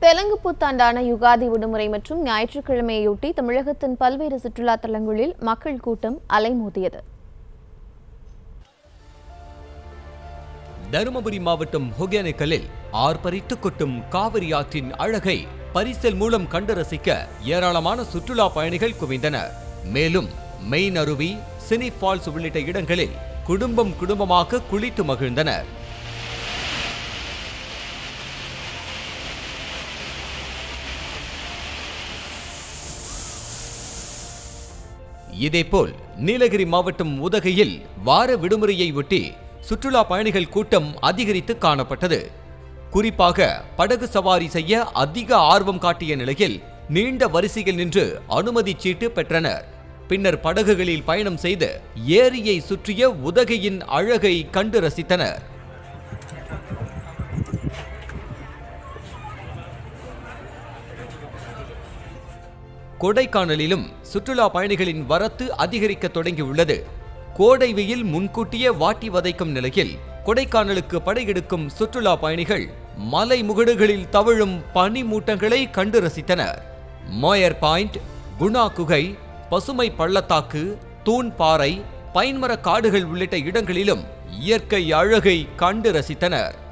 தெலுங்கு புத்தாண்டான யுகாதி விடுமுறை மற்றும் ஞாயிற்றுக்கிழமையொட்டி தமிழகத்தின் பல்வேறு சுற்றுலா தலங்களில் மக்கள் கூட்டம் அலைமோதியது தருமபுரி மாவட்டம் ஒகேனக்கலில் ஆர்ப்பரித்து கொட்டும் காவிரி ஆற்றின் அழகை பரிசல் மூலம் கண்டு ரசிக்க ஏராளமான சுற்றுலா பயணிகள் குவிந்தனர் மேலும் மெயின் அருவி சினி ஃபால்ஸ் உள்ளிட்ட இடங்களில் குடும்பம் குடும்பமாக குளித்து மகிழ்ந்தனர் இதேபோல் நீலகிரி மாவட்டம் உதகையில் வார விடுமுறையை ஒட்டி சுற்றுலா பயணிகள் கூட்டம் அதிகரித்து காணப்பட்டது குறிப்பாக படகு சவாரி செய்ய அதிக ஆர்வம் காட்டிய நிலையில் நீண்ட வரிசையில் நின்று அனுமதி சீட்டு பெற்றனர் பின்னர் படகுகளில் பயணம் செய்து ஏரியை சுற்றிய உதகையின் அழகை கண்டு ரசித்தனர் கொடைக்கானலிலும் சுற்றுலா பயணிகளின் வரத்து அதிகரிக்க தொடங்கியுள்ளது கோடை வெயில் முன்கூட்டியே வாட்டி வதைக்கும் நிலையில் கொடைக்கானலுக்கு படையெடுக்கும் சுற்றுலா பயணிகள் மலை முகடுகளில் தவழும் பனி மூட்டங்களை கண்டு ரசித்தனர் மோயர் பாயிண்ட் குணா குகை பசுமை பள்ளத்தாக்கு தூண் பாறை பைன்மர காடுகள் உள்ளிட்ட இடங்களிலும் இயற்கை அழகை கண்டு ரசித்தனர்